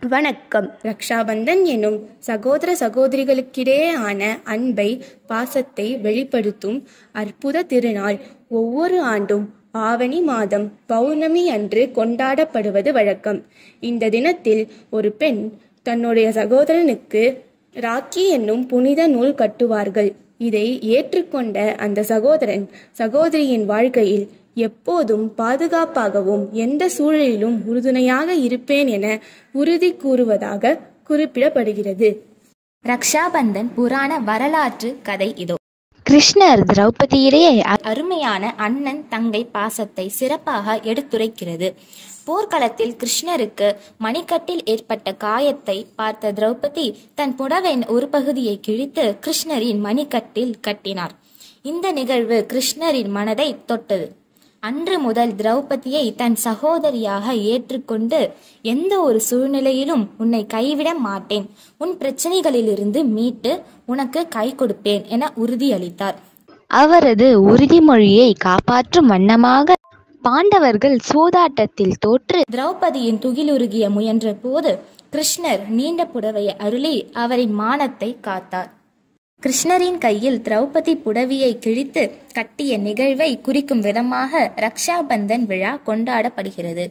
வணக்கம் ரக்ஷாபந்தன் எனும் சகோதர சகோதரிகளுக்கிடையேயான அன்பை பாசத்தை வெளிப்படுத்தும் அற்புத திருநாள் ஒவ்வொரு ஆண்டும் ஆவணி மாதம் பௌர்ணமி அன்று கொண்டாடப்படுவது வழக்கம் இந்த தினத்தில் ஒரு பெண் தன்னுடைய சகோதரனுக்கு ராக்கி என்னும் புனித நூல் கட்டுவார்கள் இதை ஏற்றுக்கொண்ட அந்த சகோதரன் சகோதரியின் வாழ்க்கையில் எப்போதும் பாதுகாப்பாகவும் எந்த சூழலிலும் உறுதுணையாக இருப்பேன் என உறுதி கூறுவதாக குறிப்பிடப்படுகிறது ரக்ஷாபந்தன் புராண வரலாற்று கதை இதோ கிருஷ்ணர் திரௌபதியிடையே அருமையான அண்ணன் தங்கை பாசத்தை சிறப்பாக எடுத்துரைக்கிறது போர்க்களத்தில் கிருஷ்ணருக்கு மணிக்கட்டில் ஏற்பட்ட காயத்தை பார்த்த திரௌபதி தன் புடவின் ஒரு பகுதியை கிழித்து கிருஷ்ணரின் மணிக்கட்டில் கட்டினார் இந்த நிகழ்வு கிருஷ்ணரின் மனதை தொட்டது அன்று முதல் திரௌபதியை தன் சகோதரியாக ஏற்றுக்கொண்டு எந்த ஒரு சூழ்நிலையிலும் உன்னை கைவிட மாட்டேன் உன் பிரச்சனைகளிலிருந்து மீட்டு உனக்கு கை கொடுப்பேன் என உறுதியளித்தார் அவரது உறுதிமொழியை காப்பாற்றும் வண்ணமாக பாண்டவர்கள் சூதாட்டத்தில் தோற்று திரௌபதியின் துகிலுருகிய முயன்ற போது கிருஷ்ணர் நீண்ட புடவையை அருளி அவரின் மானத்தை காத்தார் கிருஷ்ணரின் கையில் திரௌபதி புடவியை கிழித்து கட்டிய நிகழ்வை குறிக்கும் விதமாக ரக்ஷாபந்தன் விழா கொண்டாடப்படுகிறது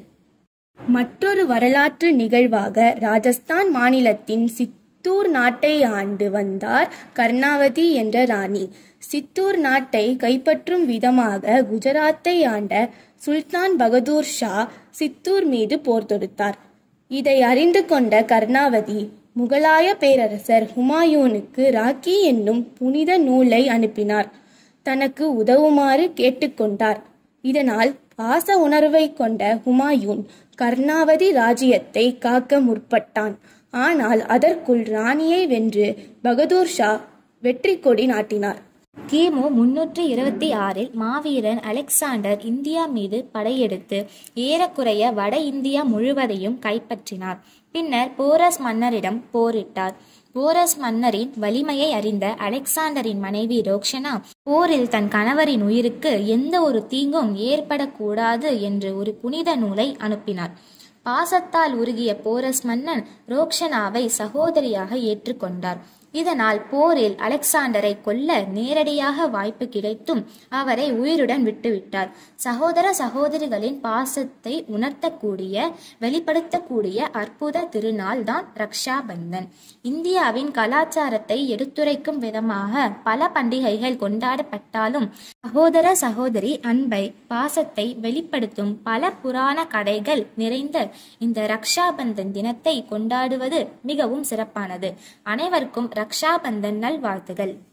மற்றொரு வரலாற்று நிகழ்வாக ராஜஸ்தான் மாநிலத்தின் சித்தூர் நாட்டை ஆண்டு வந்தார் கர்ணாவதி என்ற ராணி சித்தூர் நாட்டை கைப்பற்றும் விதமாக குஜராத்தை ஆண்ட சுல்தான் பகதூர் ஷா சித்தூர் மீது போர் தொடுத்தார் இதை அறிந்து கொண்ட கர்ணாவதி முகலாய பேரரசர் ஹுமாயூனுக்கு ராக்கி என்னும் புனித நூலை அனுப்பினார் தனக்கு உதவுமாறு கேட்டுக்கொண்டார் இதனால் பாச உணர்வை கொண்ட ஹுமாயூன் கர்ணாவதி ராஜ்யத்தை காக்க முற்பட்டான் ஆனால் அதற்குள் ராணியை வென்று பகதூர் ஷா வெற்றி கொடி நாட்டினார் கிமு முன்னூற்றி இருபத்தி ஆறில் மாவீரன் அலெக்சாண்டர் இந்தியா மீது படையெடுத்து ஏறக்குறைய வட இந்தியா முழுவதையும் கைப்பற்றினார் பின்னர் போரஸ் மன்னரிடம் போரிட்டார் போரஸ் மன்னரின் வலிமையை அறிந்த அலெக்சாண்டரின் மனைவி ரோக்ஷனா போரில் தன் கணவரின் உயிருக்கு எந்த ஒரு தீங்கும் ஏற்படக்கூடாது என்று ஒரு புனித நூலை அனுப்பினார் பாசத்தால் உருகிய போரஸ் மன்னன் ரோக்ஷனாவை சகோதரியாக ஏற்றுக்கொண்டார் இதனால் போரில் அலெக்சாண்டரை கொல்ல நேரடியாக வாய்ப்பு கிடைத்தும் அவரை உயிருடன் விட்டுவிட்டார் சகோதர சகோதரிகளின் பாசத்தை உணர்த்தக்கூடிய வெளிப்படுத்தக்கூடிய அற்புத திருநாள் தான் ரக்ஷாபந்தன் இந்தியாவின் கலாச்சாரத்தை எடுத்துரைக்கும் விதமாக பல பண்டிகைகள் கொண்டாடப்பட்டாலும் சகோதர சகோதரி அன்பை பாசத்தை வெளிப்படுத்தும் பல புராண கதைகள் நிறைந்த இந்த ரக்ஷாபந்தன் தினத்தை கொண்டாடுவது மிகவும் சிறப்பானது அனைவருக்கும் ரக்ஷாபந்தன் நல்வாழ்த்துகள்